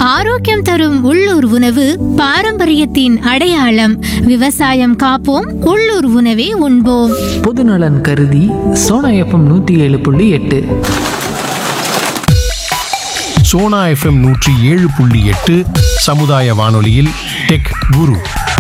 ஆரோக்கியம் தரும் உள்ளூர் உணவு பாரம்பரியத்தின் அடையாளம் விவசாயம் காப்போம் உள்ளூர் உணவே உண்போம் பொதுநலன் கருதி சோனா எஃப்எம் நூற்றி ஏழு புள்ளி எட்டு சோனா எஃப்எம் நூற்றி ஏழு புள்ளி எட்டு சமுதாய வானொலியில் டெக் குரு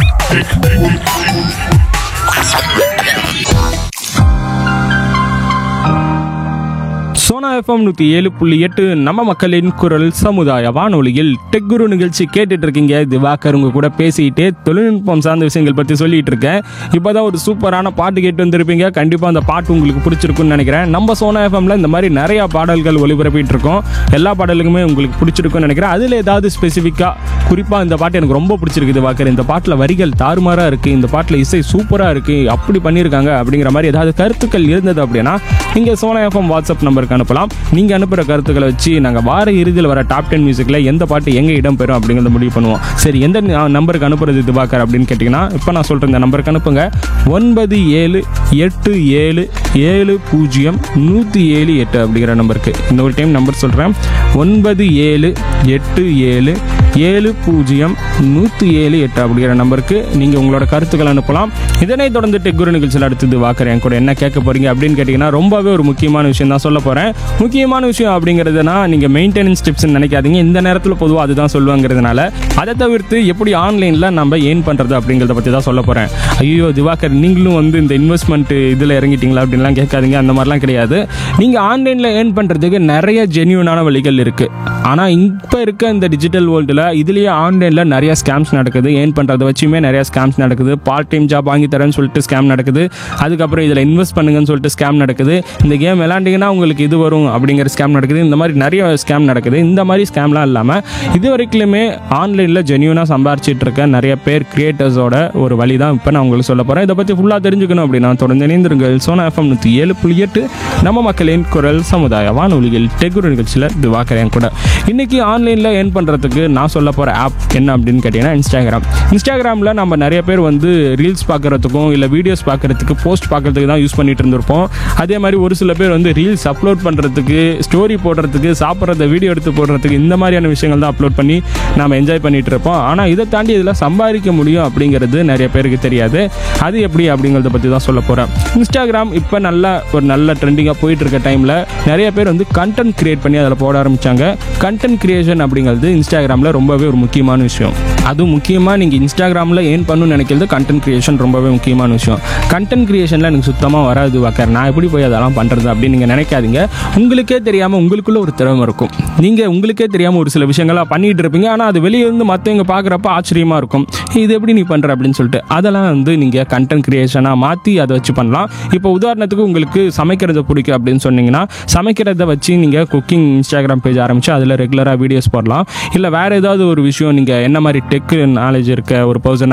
சோனா எஃப்எம் நூற்றி ஏழு புள்ளி எட்டு நம்ம மக்களின் குரல் சமுதாய வானொலியில் டெக் குரு நிகழ்ச்சி கேட்டுட்டு இருக்கீங்க திவாகர் உங்க கூட பேசிக்கிட்டே தொழில்நுட்பம் சார்ந்த விஷயங்கள் பற்றி சொல்லிட்டு இருக்கேன் இப்போதான் ஒரு சூப்பரான பாட்டு கேட்டு வந்திருப்பீங்க கண்டிப்பாக அந்த பாட்டு உங்களுக்கு பிடிச்சிருக்குன்னு நினைக்கிறேன் நம்ம சோனா எஃப்எம்ல இந்த மாதிரி நிறைய பாடல்கள் ஒளிபரப்பிட்டு இருக்கோம் எல்லா பாடலுக்குமே உங்களுக்கு பிடிச்சிருக்குன்னு நினைக்கிறேன் அதில் ஏதாவது ஸ்பெசிஃபிக்காக குறிப்பாக இந்த பாட்டு எனக்கு ரொம்ப பிடிச்சிருக்கு திவாகர் இந்த பாட்டில் வரிகள் தாறுமாறாக இருக்குது இந்த பாட்டில் இசை சூப்பராக இருக்குது அப்படி பண்ணியிருக்காங்க அப்படிங்கிற மாதிரி ஏதாவது கருத்துக்கள் இருந்தது அப்படின்னா நீங்கள் சோனா எஃப்எம் வாட்ஸ்அப் நம்பருக்கு அனுப்பலாம் நீங்கள் அனுப்புகிற கருத்துக்களை வச்சு நாங்கள் வார இறுதியில் வர டாப் டென் மியூசிக்கில் எந்த பாட்டு எங்கே இடம் பெறும் அப்படிங்கிறத முடிவு பண்ணுவோம் சரி எந்த ந- நம்பருக்கு அனுப்புறது திவாகர் அப்படின்னு கேட்டிங்கன்னா இப்போ நான் சொல்கிறேன் இந்த நம்பருக்கு அனுப்புங்க ஒன்பது ஏழு எட்டு ஏழு ஏழு பூஜ்ஜியம் நூற்றி ஏழு எட்டு அப்படிங்கிற நம்பருக்கு இன்னொரு டைம் நம்பர் சொல்கிறேன் ஒன்பது ஏழு எட்டு ஏழு ஏழு பூஜ்ஜியம் நூற்றி ஏழு எட்டு அப்படிங்கிற நம்பருக்கு நீங்கள் உங்களோட கருத்துக்கள் அனுப்பலாம் இதனை தொடர்ந்து டெக்குரு நிகழ்ச்சியில் அடுத்தது வாக்கர் என் கூட என்ன கேட்க போறீங்க அப்படின்னு கேட்டிங்கன்னா ரொம்பவே ஒரு முக்கியமான விஷயம் தான் சொல்ல போகிறேன் முக்கியமான விஷயம் அப்படிங்கிறதுனா நீங்கள் மெயின்டெனன்ஸ் டிப்ஸ்னு நினைக்காதீங்க இந்த நேரத்தில் பொதுவாக அதுதான் சொல்லுவாங்கிறதுனால அதை தவிர்த்து எப்படி ஆன்லைனில் நம்ம ஏர்ன் பண்ணுறது அப்படிங்கிறத பற்றி தான் சொல்ல போகிறேன் ஐயோ திவாகர் நீங்களும் வந்து இந்த இன்வெஸ்ட்மெண்ட் இதில் இறங்கிட்டீங்களா அப்படின்லாம் கேட்காதீங்க அந்த மாதிரிலாம் கிடையாது நீங்கள் ஆன்லைனில் ஏர்ன் பண்ணுறதுக்கு நிறைய ஜென்யூனான வழிகள் இருக்குது ஆனால் இப்போ இருக்க இந்த டிஜிட்டல் வேர்ல்டில் இதுலேயே ஆன்லைனில் நிறைய ஸ்கேம்ஸ் நடக்குது ஏர்ன் பண்ணுறதை வச்சுமே நிறைய ஸ்கேம்ஸ் நடக்குது பார்ட் டைம் ஜாப் வாங்கி தரேன்னு சொல்லிட்டு ஸ்கேம் நடக்குது அதுக்கப்புறம் இதில் இன்வெஸ்ட் பண்ணுங்கன்னு சொல்லிட்டு ஸ்கேம் நடக்குது இந்த கேம் விளாண்டிங்கன்னா உங்களுக்கு இது வரும் அப்படிங்கிற ஸ்கேம் நடக்குது இந்த மாதிரி நிறைய ஸ்கேம் நடக்குது இந்த மாதிரி ஸ்கேம்லாம் இல்லாமல் இது வரைக்குமே ஆன்லைனில் ஜென்யூனாக சம்பாரிச்சிட்டு இருக்க நிறைய பேர் கிரியேட்டர்ஸோட ஒரு வழி தான் இப்போ நான் உங்களுக்கு சொல்ல போகிறேன் இதை பற்றி ஃபுல்லாக தெரிஞ்சுக்கணும் அப்படின்னா தொடர்ந்து இணைந்திருங்கள் சோனா எஃப்எம் நூற்றி ஏழு புள்ளி எட்டு நம்ம மக்களின் குரல் சமுதாய வானொலியில் டெகுரு நிகழ்ச்சியில் திவாக்கரேன் கூட இன்னைக்கு ஆன்லைனில் ஏர்ன் பண்ணுறதுக்கு நான் சொல்ல போகிற ஆப் என்ன அப்படின்னு கேட்டிங்கன்னா இன்ஸ்டாகிராம் இன்ஸ்டாகிராமில் நம்ம நிறைய பேர் வந்து ரீல்ஸ் பார்க்குறதுக்கும் இல்லை வீடியோஸ் பார்க்குறதுக்கு போஸ்ட் பார்க்குறதுக்கு தான் யூஸ் பண்ணிட்டு இருந்திருப்போம் அதே மாதிரி ஒரு சில பேர் வந்து ரீல்ஸ் அப்லோட் பண்ணுறதுக்கு ஸ்டோரி போடுறதுக்கு சாப்பிட்றத வீடியோ எடுத்து போடுறதுக்கு இந்த மாதிரியான விஷயங்கள் தான் அப்லோட் பண்ணி நாம் என்ஜாய் பண்ணிட்டு இருப்போம் ஆனால் இதை தாண்டி இதில் சம்பாதிக்க முடியும் அப்படிங்கிறது நிறைய பேருக்கு தெரியாது அது எப்படி அப்படிங்கிறத பற்றி தான் சொல்ல போகிறேன் இன்ஸ்டாகிராம் இப்போ நல்லா ஒரு நல்ல ட்ரெண்டிங்காக போயிட்டு இருக்க டைமில் நிறைய பேர் வந்து கண்டென்ட் கிரியேட் பண்ணி அதில் போட ஆரம்பிச்சாங்க கண்டென்ட் கிரியேஷன் அப்படிங்கிறது இன்ஸ்டாகிராமில் ரொம்பவே ஒரு முக்கியமான விஷயம் அதுவும் முக்கியமாக நீங்கள் இன்ஸ்டாகிராமில் ஏன் பண்ணணும்னு நினைக்கிறது கண்டென்ட் கிரியேஷன் ரொம்பவே முக்கியமான விஷயம் கண்டென்ட் கிரியேஷனில் எனக்கு சுத்தமாக வராது வாக்கர் நான் எப்படி போய் அதெல்லாம் பண்ணுறது அப்படின்னு நீங்கள் நினைக்காதீங்க உங்களுக்கே தெரியாமல் உங்களுக்குள்ள ஒரு திறமை இருக்கும் நீங்கள் உங்களுக்கே தெரியாமல் ஒரு சில விஷயங்கள்லாம் பண்ணிட்டு இருப்பீங்க ஆனால் அது வெளியே இருந்து மற்றவங்க பார்க்குறப்ப ஆச்சரியமாக இருக்கும் இது எப்படி நீ பண்ணுற அப்படின்னு சொல்லிட்டு அதெல்லாம் வந்து நீங்கள் கண்டென்ட் கிரியேஷனாக மாற்றி அதை வச்சு பண்ணலாம் இப்போ உதாரணத்துக்கு உங்களுக்கு சமைக்கிறது பிடிக்கும் அப்படின்னு சொன்னீங்கன்னா சமைக்கிறத வச்சு நீங்கள் குக்கிங் இன்ஸ்டாகிராம் பேஜ் ஆரம்பித்து அதில் ரெகுலராக வீடியோஸ் போடலாம் இல்லை வேறு ஏதாவது ஒரு விஷயம் நீங்கள் என்ன மாதிரி டெக் நாலேஜ் இருக்க ஒரு பர்சன்